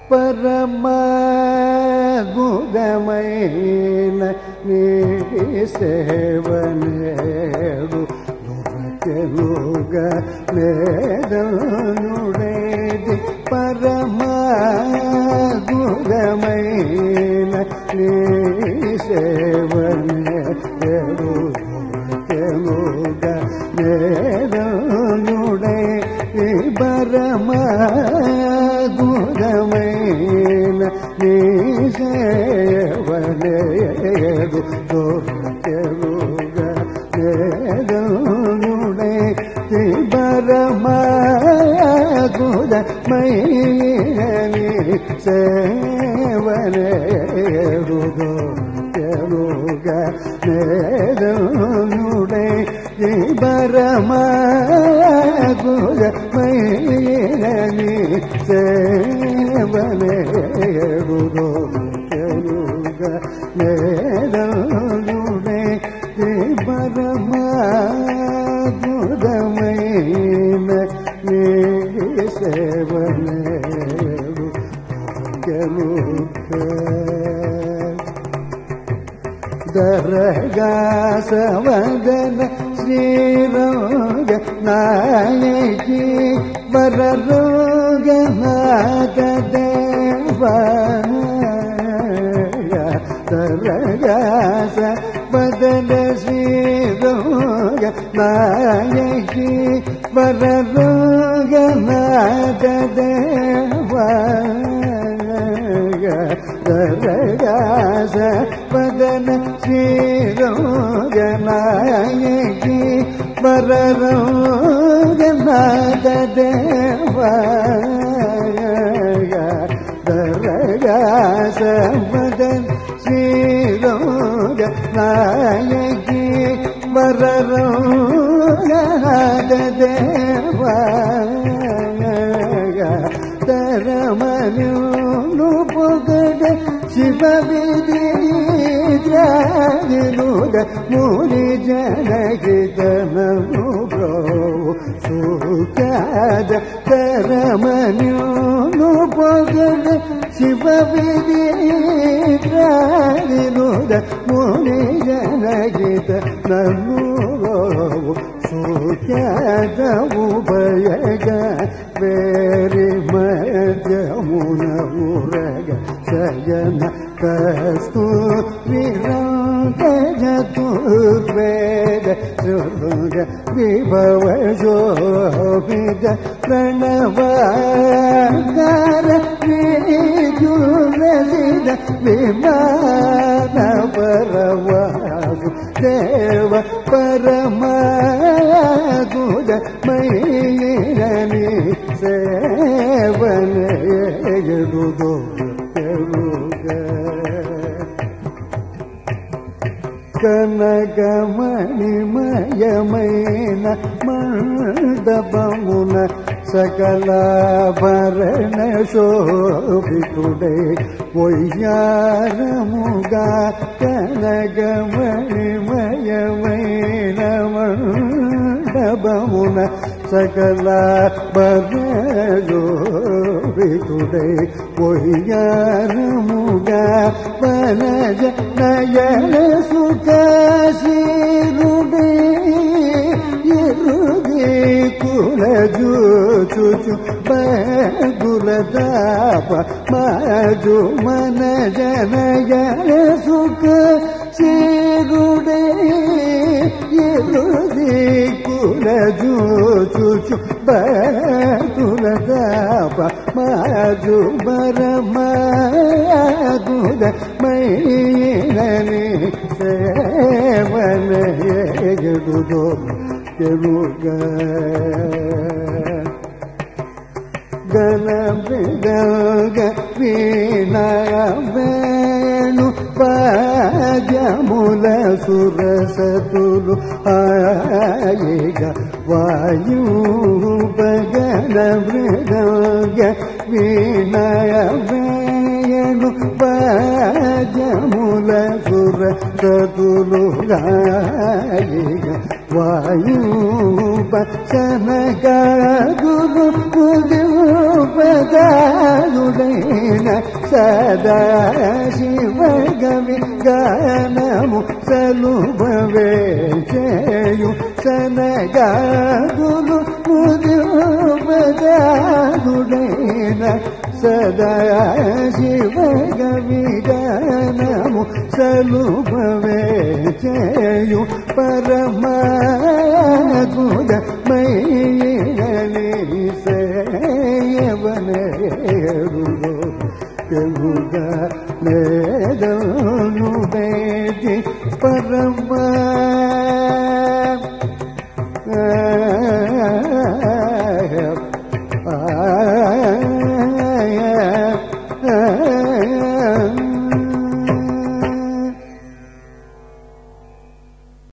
పరమగుదమైన నీ సేవనేడు దొరకెలుగా లేదనుడేది పరమగుదమైన నీ సేవనేడు దొరకెలుగా లేదనుడే పరమగుదమైన నీ సేవనేడు దొరకెలుగా లేదనుడే పరమగుదమైన సేవనేడు దొరకెలుగా లేదనుడే పరమగుదమైన సేవనేడుగా నేడుడే పరమగుదమైన నీ సేవనేడు దరగాసవదన శ్రీరోగ నాయకి వరరోగ నాగ దేవ దరగాస వదన శ్రీరోగ నాయకి వరరోగ నాగ దేవ దరగాస పదన శ్రీరోగనాయకి వరరోగనాథ దేవ దరగాస పదన శ్రీరోగనాయకి వరరోగనాథ దేవ తరమను పొగడ శివ విధినుద ముని జనగితనము బ్రో సుఖాద తరమను పొగడ శివ విధినుద ముని జనగిత నన్ను సుఖ్యాదము భయగ వేరి మధ్యమున ఊరగ శయన కస్తు విరాజతుర్వేద శృంగ విభవ శోభిత ప్రణవాకార విజురసిద విమాన పరవాసు దేవ పరమాగుద మయని సేవన ఎదుదో కనకమణిమయమైన మండపమున సకలాభరణ శోభితుడే పొయ్యారముగా కనకమణిమయమైన మండపమున సకలాభరణోభితుడే పొయ్యారముగా వనజ నయన సుఖశీరుడే ఎరుగే కుల జూచు బగుల దాప మాజు మన జనయన సుఖ శీరుడే ఎరుగే కుల జూచు బగుల దాప మాజు బరమాగుద మైనని సేవన ఎగుదో తెలుగా గణ మృగ వీణావేణు పాజముల సురసతులు ఆయిగ వాయు గణ మృగ వీణావేణు పాజముల సురసతులు ఆయిగ వాయుపనగాదులు ముదిపదాదుడైన సదా శివగవి గానము సలుభవే చేయు సనగాదులు ముదిపదాదుడైన సదా శివగవి గానము సలుభవే చేయు పరమాత్ముడ